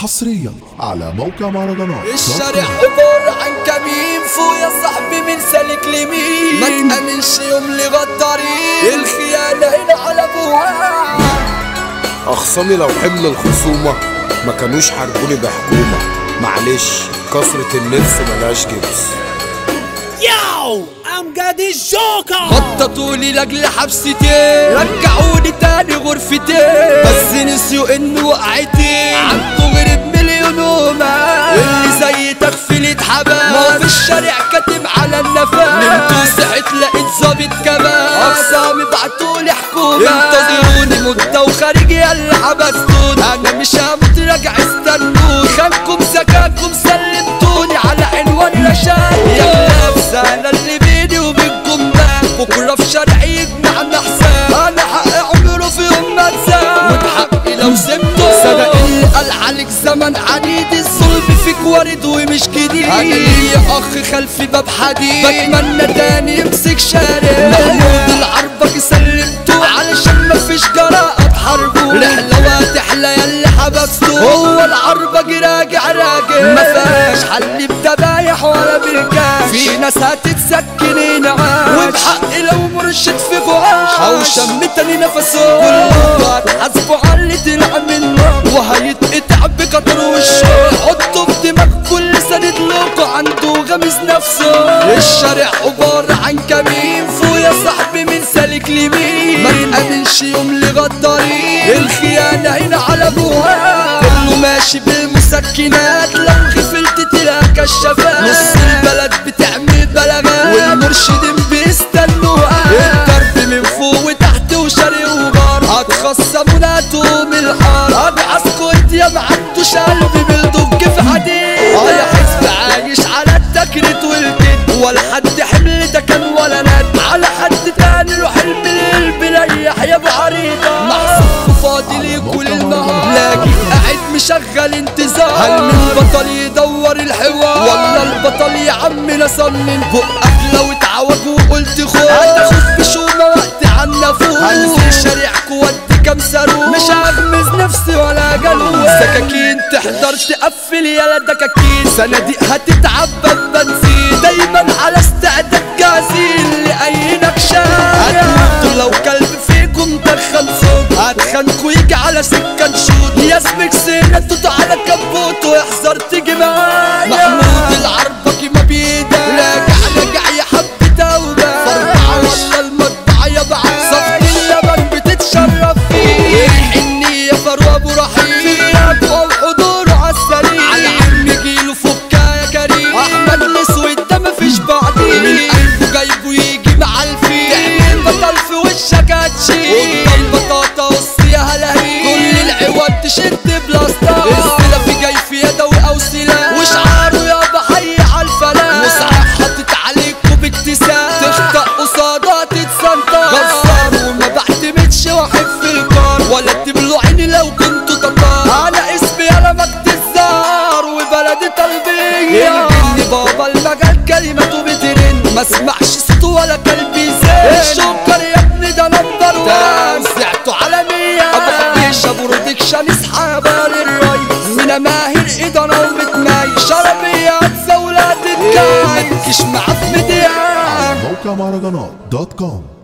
حصريا على موقع مهرجانات الشارع عبارة عن كمين فوق يا صاحبي من سالك لمين ما تأمنش يوم لغدارين الخيانة هنا على ابوها أخصامي لو حمل الخصومة ما كانوش حاربوني بحكومة معلش كسرة النفس ملهاش جبس Yo, I'm got this joker. خططولي لاجل حبستين رجعوني تاني غرفتين بس نسيوا انه وقعتين عنده غير بمليون وما اللي زي تغفيل اتحبس ما هو في الشارع كاتم على النفس نمت وصحيت لقيت ظابط كمان اقسامي بعتولي حكومة انتظروني مدة وخارج يلا حبستوني انا مش هموت راجع استنوني خانكم زكاكم سلمتوني على عنوان رشاد يا نفس انا اللي بيني وبينكم ده بكره في شارعي يجمعنا حساب انا حقي عمره في يوم ما اتساب وبحقي لو سبته صدق اللي قال عليك زمن عنيد الظلم فيك وارد ومش جديد انا ليا اخ خلفي باب حديد بتمنى تاني يمسك شارع محمود العربك سلمته علشان مفيش جراءة تحاربه رحلة وهتحلى ياللي حبسته هو العربج راجع راجع ما فيهاش حل بتبايح ولا بركاش في ناس هتتسكن ينعاش وبحق لو مرشد في جواش او شمتني نفسه كله هتحاسبه على اللي طلع منه وهيتقطع بقطر وشه حطه في دماغ كل سند لوكو عنده غمز نفسه الشارع عبارة عن كمين فوق يا صاحبي من سالك لمين ما تأمنش يوم لغدارين الخيانة هنا على ابوها كله ماشي بالمسكنات لو غفلت تلاقي كشافات نص البلد بتعمل بلاغات والمرشدين بيستنوها الضرب من فوق وتحت وشرق وغرب هتخصمونا توم الحار ابعثكوا يا معندوش قلبي بالدق في حديد اه يا حزب عايش على التكريت والكد ولا حد حمل ده كان ولا ند على حد تاني له حلم القلب ريح يا ابو عريضه محسوب فاضي ليك كل النهار لاقيك قاعد مشغل انتظار هل من بطل يدور الحوار ولا البطل يا عم نصنن بقك لو اتعوج وقلت خوف هتاخد بشومه وقت عنا فوق هنزل شارعك ودي كام صاروخ مش هغمز نفسي ولا جلوس سكاكين تحضر تقفل يا دكاكين صناديق هتتعبى بنزين دايما على استعداد جاهزين لاي نكشة هتموتوا لو كلب فيكم دخل صوت هتخانكوا يجي على سكة نشوط يا اسمك سنتوت على كبوت واحذر تيجي معايا محمود العربكي ما بيدك راجع راجع يا حب توبة فرقعة ولا المطبعة يا بعد صفت اللبن بتتشرف فيه الحنية يا فاروق ابو رحيم في غيابه وحضوره عالسرير على عم جيله فكا يا كريم احمد الاسود ده مفيش بعديه من قلبه جايبه يجي مع الفيل تعمل بطل في وشك هتشيل قدام بطاطا وسط يا هلاهيل كل العواد تشد بلاستار السلفي جاي في يدوي او سلاح وشعاره يابا حي على الفلاح مصعب حاطط عليكوا باكتساب تخطأ قصادها تتسنطر غصار وما بعتمدش واحد في الكار ولا تبلوا عيني لو كنتوا تطار انا اسمي انا مجد الزهر وبلدي طلبية الجن بابا المجال كلمته بترن ما اسمعش صوته ولا كلبي زين الشكر يا ابني ده نمبر وان توزعته عالمية ابو حبيش ابو رودكشن اصحاب للريس من ماهر ايدنا ومتماي شربيات زولات الكاي ما تجيش معاه في مديان موقع مهرجانات دوت كوم